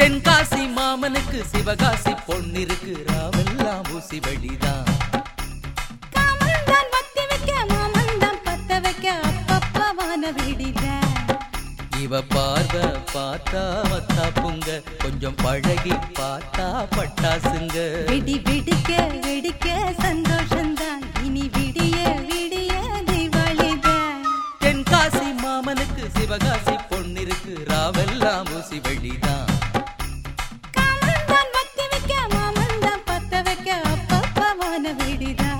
தென்காசி மாமனுக்கு சிவகாசி பொன்னிருக்கு ராவெல்லாம் ஊசி வழிதான் காமந்தான் வத்தி வைக்க மாமந்தான் பத்த வைக்க அப்பப்பா வான வெடித இவ பார்வை பார்த்தா மத்தா புங்க கொஞ்சம் பழகி பார்த்தா பட்டாசுங்க வெடி வெடிக்க வெடிக்க சந்தோஷம்தான் இனி விடிய விடிய தீபாவளிதான் தென்காசி மாமனுக்கு சிவகாசி பொன்னிருக்கு ராவெல்லாம் ஊசி வழிதான் காமந்தான் வத்தி வைக்க மாமந்தான் பத்த வைக்க அப்பப்பா வான வெடிதான்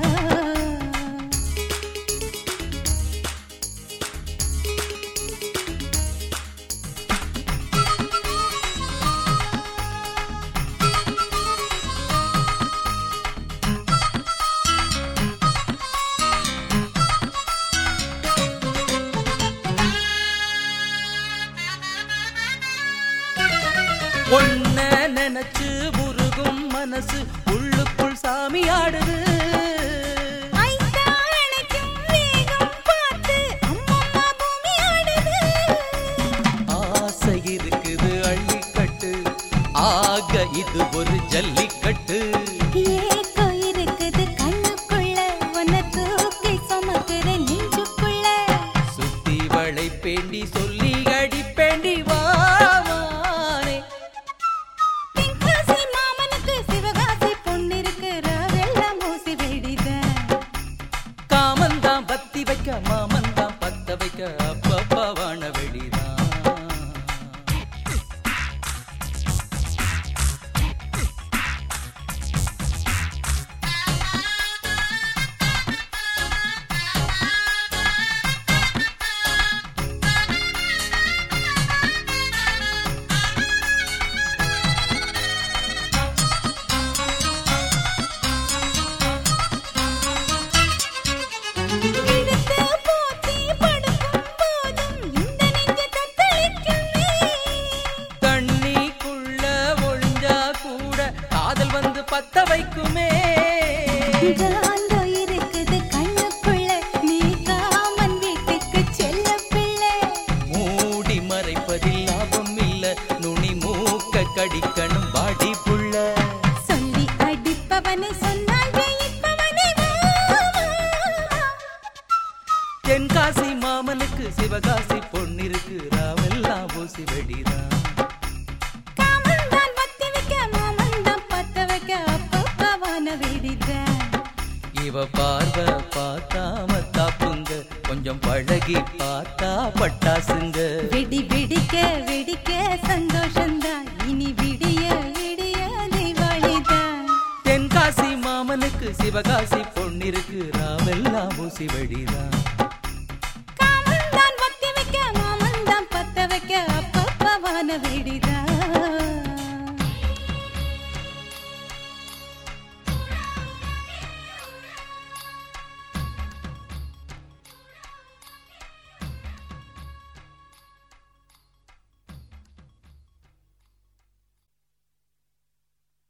ஒன்ன நினைச்சு உருகும் மனசு உள்ளுக்குள் சாமி ஆடுது ஐந்தா அணைக்கும் வேகம் பார்த்து அம்மம்மா பூமி ஆடுது ஆசை இருக்குது அள்ளிக்கட்டு ஆக இது ஒரு ஜல்லிக்கட்டு ஏக்கோ இருக்குது கண்ணுக்குள்ள உன்னை தூக்கி சுமக்குற நெஞ்சுக்குள்ள சுத்தி வளைப்பேண்டி சொல்லி அடிப்பேண்டி வாமானே தென்காசி மாமனுக்கு சிவகாசி பொண்ணிருக்கு ராவெல்லாம் ஊசி வெடித காமந்தான் பத்தி வைக்க மாமந்தான் பத்த வைக்க அப்பப்பா வாழ வெடிதான் இழுத்து போத்தி படுக்கும் போதும் இந்த நெஞ்சு தத்தளிக்குமே தண்ணிக்குள்ள ஒழிஞ்சா கூட காதல் வந்து பத்த வைக்குமே ஜாந்தோ இருக்குது கண்ணுக்குள்ள நீ காமன் வீட்டுக்கு செல்ல பிள்ளை மூடி மறைப்பதில் லாபம் இல்ல நுனி மூக்க கடிக்கணும் பாடி புள்ள சொல்லி அடிப்பவனை சொன்னால் ஜெயிப்பவனை வா, வா, வா. தென்காசி மாமனுக்கு சிவகாசி பொன்னிருக்கு ராவெல்லாம் ஊசி வெடிதான் காமந்தான் வத்தி வைக்க மாமந்தான் பத்த வைக்க அப்பப்பா வான வெடித இவ பார்வை பார்த்தா மத்தாப்புங்க கொஞ்சம் பழகி பார்த்தா பட்டாசுங்க வெடி வெடிக்க வெடிக்க சந்தோஷம்தான் இனி விடிய விடிய தீபாவளிதான் தென்காசி மாமனுக்கு சிவகாசி பொன்னிருக்கு ராவெல்லாம் ஊசி வெடிதான் காமந்தான் வத்தி வைக்க மாமந்தான் பத்த வைக்க அப்பப்பா வான வெடித